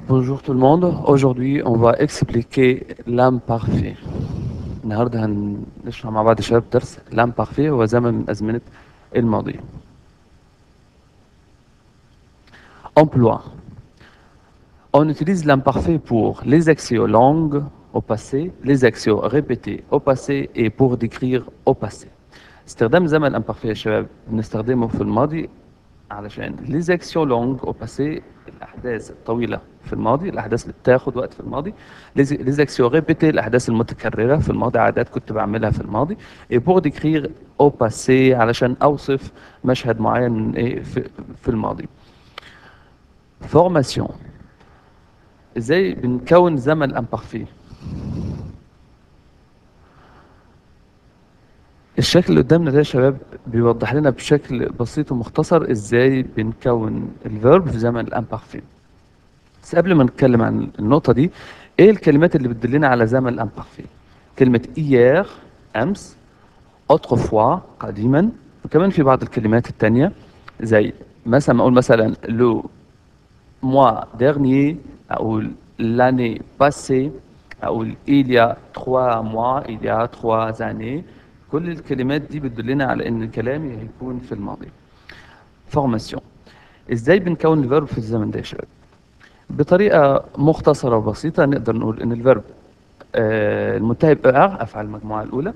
Bonjour tout le monde. Aujourd'hui, on va expliquer l'imparfait. النهارده هنشرح مع بعض يا شباب درس l'imparfait هو زمن من أزمنة الماضي. Emploi. On utilise l'imparfait pour les actions longues au passé, les actions répétées au passé et pour décrire au passé. استخدام زمن الامبارفait يا شباب بنستخدمه في الماضي علشان les actions longues au passé الأحداث الطويلة في الماضي الأحداث اللي بتاخد وقت في الماضي les les actions répétées الأحداث المتكررة في الماضي عادات كنت بعملها في الماضي et pour décrire au passé علشان أوصف مشهد معين إيه في, في الماضي formation ازاي بنكون زمن الامبارفي الشكل اللي قدامنا ده يا شباب بيوضح لنا بشكل بسيط ومختصر ازاي بنكون الفيرب في زمن الامبارفي بس قبل ما نتكلم عن النقطة دي ايه الكلمات اللي بتدلنا على زمن الامبارفي كلمة hier امس autrefois قديما وكمان في بعض الكلمات التانية زي مثلا ما اقول مثلا لو mois dernier أقول l'année passée أقول il y a trois mois il y a trois années كل الكلمات دي بتدلنا على ان كلامي هيكون في الماضي فورماسيون ازاي بنكون الفيرب في الزمن ده يا شباب بطريقه مختصره وبسيطه نقدر نقول ان الفيرب آه المنتهي بأر افعال المجموعه الاولى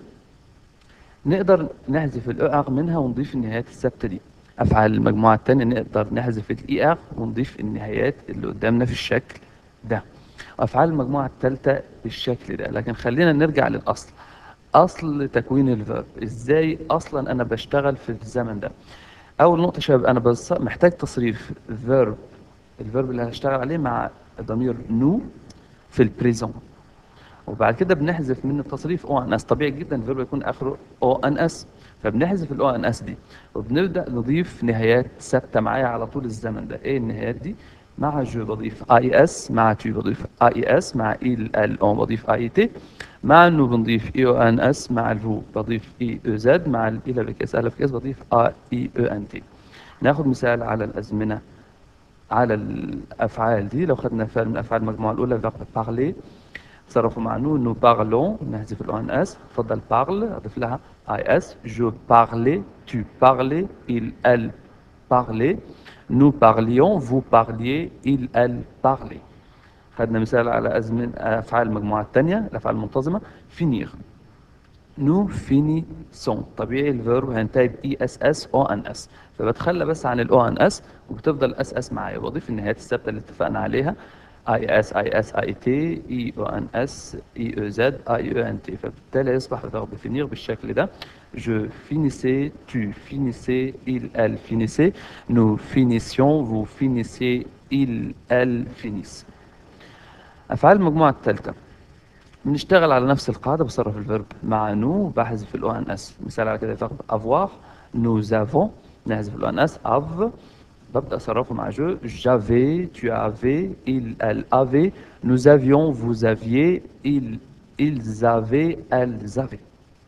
نقدر نحذف الأر منها ونضيف النهايات الثابته دي افعال المجموعه الثانيه نقدر نحذف الاي ار ونضيف النهايات اللي قدامنا في الشكل ده افعال المجموعه الثالثه بالشكل ده لكن خلينا نرجع للاصل اصل تكوين الفيرب ازاي اصلا انا بشتغل في الزمن ده اول نقطه شباب انا بس محتاج تصريف فيرب الفيرب اللي هشتغل عليه مع ضمير نو في البريزون وبعد كده بنحذف من التصريف او ان اس طبيعي جدا الفيرب يكون اخره او ان اس فبنحذف الاو ان اس دي وبنبدا نضيف نهايات ثابته معايا على طول الزمن ده ايه النهايات دي مع جو بضيف اي اس مع تي بضيف اي اس مع ال ال اون بضيف اي تي مع انه بنضيف اي او ان اس مع الفو بضيف اي او زد مع الى بكس ال بكس بضيف اي او ان تي ناخد مثال على الازمنه على الافعال دي لو خدنا فعل من افعال المجموعه الاولى فيرب بارلي تصرفوا مع نو نو بارلون نحذف الاو ان اس تفضل بارل اضيف لها اي اس جو بارلي tu parlais il elle parlait nous parlions vous parliez il elle parlait خدنا مثال على أزمن أفعال المجموعة الثانية الأفعال المنتظمة finir nous finissons طبيعي الفيرب هينتهي ب ESS ONS فبتخلى بس عن ال ONS وبتفضل اس معايا وبضيف النهايات الثابتة اللي اتفقنا عليها IS IS IT EONS EEZ IENT فبالتالي يصبح الفيرب finir بالشكل ده je finissais tu finissais il elle finissait nous finissions vous finissiez il elle finissent افعال المجموعه الثالثه بنشتغل على نفس القاعده بصرف الفيرب مع نو بحذف الاو ان اس مثال على كده فيرب افوار nous avons نحذف الاو ان اس اف ببدا اصرفه مع جو j'avais tu avais il elle avait nous avions vous aviez il ils avaient elles avaient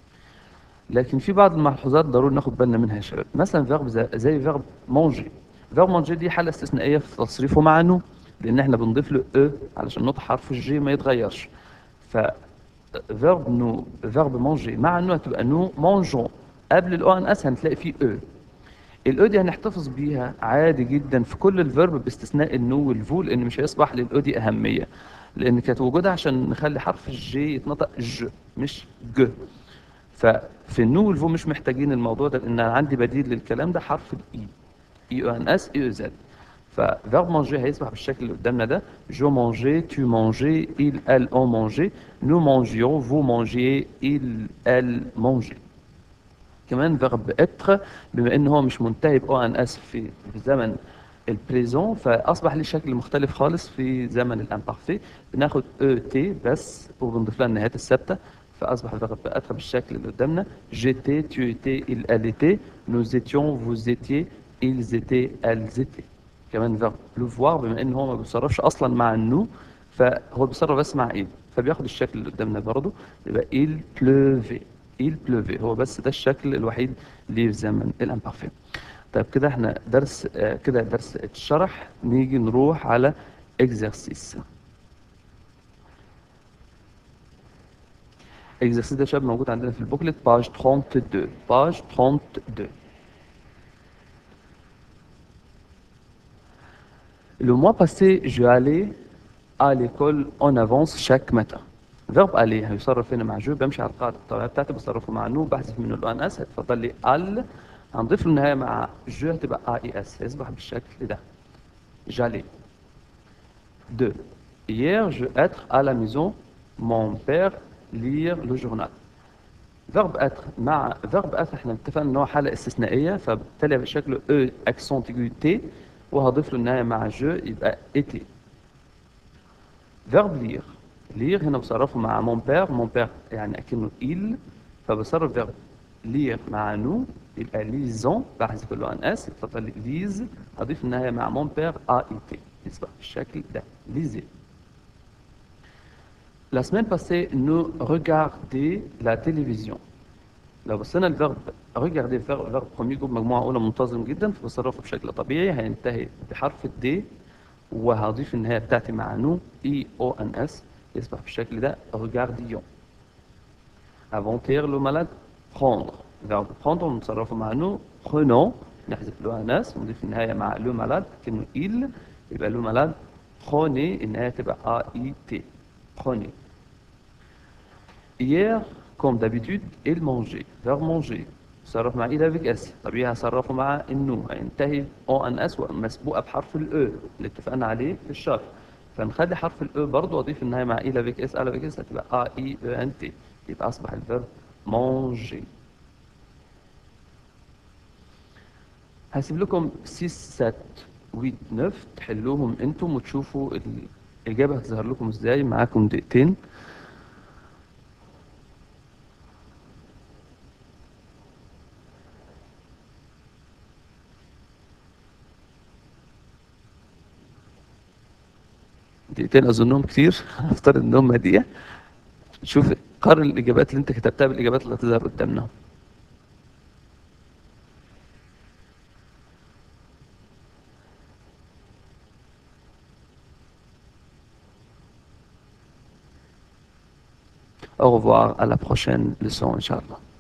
لكن في بعض الملحوظات ضروري ناخد بالنا منها يا شباب مثلا فيرب زي فيرب مونجي فيرب مونجي دي حاله استثنائيه في تصريفه مع نو لان احنا بنضيف له او علشان نطق حرف الجي ما يتغيرش ف فيرب نو فيرب مونجي مع نو هتبقى نو مونجون قبل الاو ان اس هنلاقي فيه او الاو دي هنحتفظ بيها عادي جدا في كل الفيرب باستثناء النو والفو لان مش هيصبح للاو دي اهميه لان كانت وجودها عشان نخلي حرف الجي يتنطق ج مش ج ففي النو والفو مش محتاجين الموضوع ده لان انا عندي بديل للكلام ده حرف الاي اي او ان اس اي او زد ففيرب مانجي هيصبح بالشكل اللي قدامنا ده جو مانجي tu mangeais il elle ont mangé nous mangions vous mangiez il elle mangeait كمان فيرب اتر بما ان هو مش منتهي باو ان اس في في زمن البريزون فاصبح ليه شكل مختلف خالص في زمن الامبارفي بناخد او تي بس وبنضيف لها النهايات الثابته فاصبح الفيرب اتر بالشكل اللي قدامنا جيتي tu étais il elle était nous étions vous étiez ils étaient elles étaient كمان فيرب بلوفوار بما ان هو ما بيتصرفش اصلا مع النو فهو بيتصرف بس مع ايه فبياخد الشكل اللي قدامنا برضه يبقى il pleuvait il pleuvait هو بس ده الشكل الوحيد اللي في زمن الامبارفي طيب كده احنا درس آه كده درس اتشرح نيجي نروح على exercice exercice ده شاب موجود عندنا في البوكلت page 32 page 32 Le mois passé, je allais à l'école en avance chaque matin. فيرب aller هيصرف هنا مع جو بمشي على القاعدة الطبيعية بتاعتي بصرفه مع نو بحذف منه الان اس هتفضل لي ال هنضيف له النهاية مع جو هتبقى اي اس هيصبح بالشكل ده j'allais deux hier je être à la maison mon père lire le journal فيرب اتر مع فيرب اتر احنا اتفقنا ان هو حاله استثنائيه فبالتالي هيبقى شكله او اكسون تيجو تي وهضيف له النهايه مع جو يبقى ايتي فيرب لير لير هنا بصرفه مع مون بير مون بير يعني اكنه il فبصرف فيرب لير مع نو يبقى ليزون بحذف له ان اس يتفضل لي ليز هضيف النهايه مع مون بير ا اي تي يصبح بالشكل ده ليزي La semaine passée, nous regardait la télévision. لو بصينا الفيرب regarder فيرب فيرب premier جروب مجموعة أولى منتظم جدا فبصرفه بشكل طبيعي هينتهي بحرف الدي وهضيف النهاية بتاعتي مع نو اي او ان اس يصبح بالشكل ده regardions. Avant-hier le malade prendre فيرب prendre ونصرفه مع نو prenons نحذف له ان اس ونضيف النهاية مع لو malade كأنه il يبقى لو malade prenez النهاية تبقى ا اي تي prenez. Hier, comme d'habitude, il mangeait. Verbe manger. صرف مع إيه avec اس طبيعي هصرفه مع النو هينتهي او ان اس مسبوقه بحرف الاو اللي اتفقنا عليه في الشرح فنخلي حرف الاو برضه واضيف النهايه مع ايه avec اس على avec اس هتبقى ا اي او ان تي يبقى اصبح الفيرب manger هسيب لكم 6 7 8 9 تحلوهم انتم وتشوفوا الإجابة هتظهر لكم ازاي معاكم دقيقتين دقيقتين أظنهم كتير هفترض إن هم دقيقة شوف قارن الإجابات اللي أنت كتبتها بالإجابات اللي هتظهر قدامنا Au revoir, à la prochaine leçon, Inch'Allah.